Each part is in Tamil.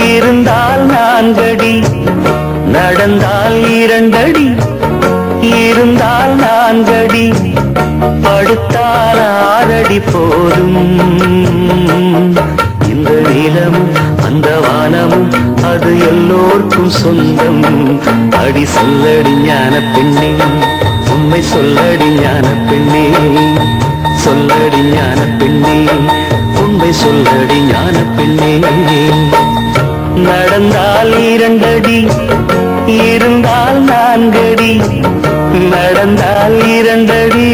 இருந்தால் நான்கடி நடந்தால் இரண்டடி இருந்தால் நான்கடி படுத்தால் ஆறடி போதும் இந்த நிலமும் அந்த வானமும் அது எல்லோர்க்கும் சொந்தம் அடி சொல்லடி ஞான பெண்ணே உண்மை சொல்லடி ஞான பெண்ணே சொல்லடி ஞான பெண்ணே உண்மை சொல்லடி ஞான பெண்ணே நடந்தால் இரண்டடி இருந்தால் நான்கடி நடந்தால் இரண்டடி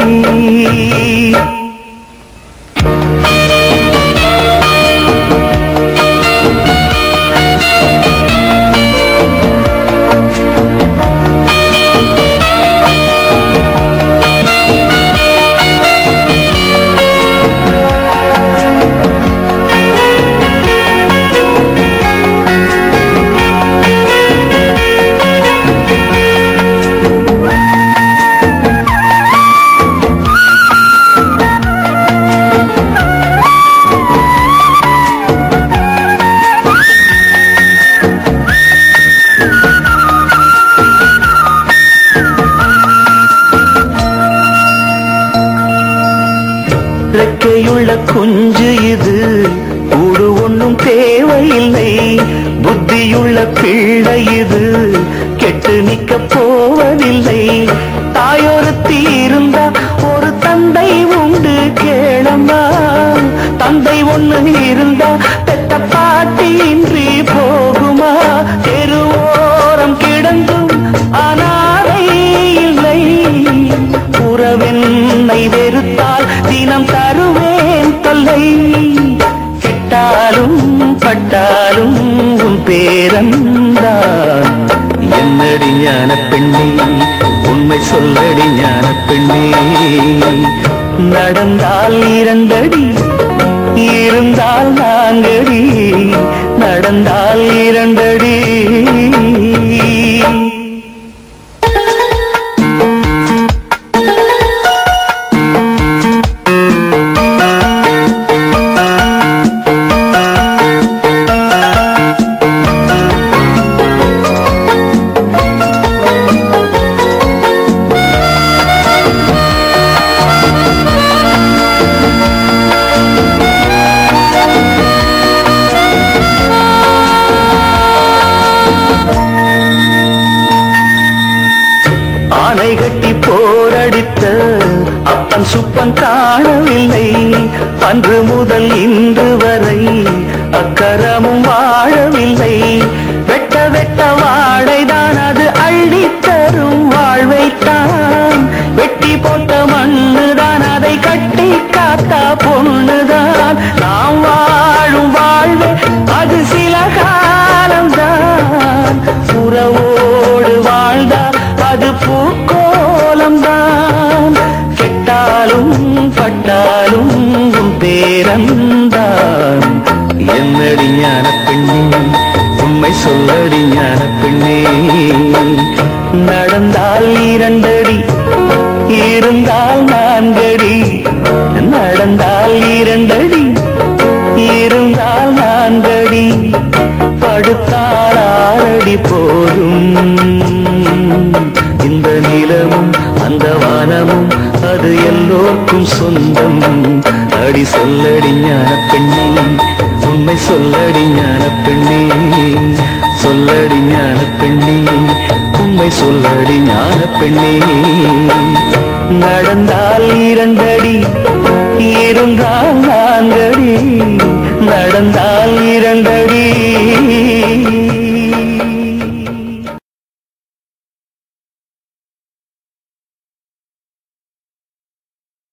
ரெக்கையுள்ள குஞ்சு இது கூடு ஒன்றும் தேவையில்லை புத்தியுள்ள பிள்ளை இது கெட்டு நிக்க போவதில்லை தாயொருத்தி இருந்தா ஒரு தந்தை உண்டு கேளம்மா தந்தை ஒண்ணு இருந்தா பெத்த பாட்டி இன்றி போகுமா தெருவோரம் கிடந்தும் அனாதை இல்லை உறவென்னை வெறுத்தால் தினம் தருவேன் தொல்லை கெட்டாலும் பட்டாலும் உன் பேரந்தான் என்னடி ஞான பெண்ணே உண்மை சொல்லடி ஞான பெண்ணே நடந்தால் இரண்டடி இருந்தால் நான்கடி நடந்தால் இரண்டடி ஆனை கட்டி போரடித்த அப்பன் சுப்பன் காணவில்லை அன்று முதல் இன்று வரை அக்கரமும் வாழவில்லை வெட்ட வெட்ட வாழைதான் அது அள்ளி தரும் வாழ்வைத்தான் வெட்டி போட்ட மண்ணுதான் அதை கட்டி காத்தா பொண்ணுதான் நாம் வாழும் வாழ்வு அது சில காலம்தான் உறவோடு வாழ்ந்தால் அது பூக்கோலம்தான் கெட்டாலும் பட்டாலும் உன் பேரந்தான் என்னடி ஞான பெண்ணே உண்மை சொல்லடி ஞான பெண்ணே நடந்தால் இரண்டடி இருந்தால் நான்கடி நடந்தால் இரண்டடி இருந்தால் நான்கடி படுத்தால் ஆறடி போதும் இந்த நிலமும் அந்த வானமும் அது எல்லோர்க்கும் சொந்தம் அடி சொல்லடி ஞான பெண்ணே உண்மை சொல்லடி ஞான பெண்ணே சொல்லடி ஞான பெண்ணே உண்மை சொல்லடி ஞான பெண்ணே நடந்தால் இரண்டடி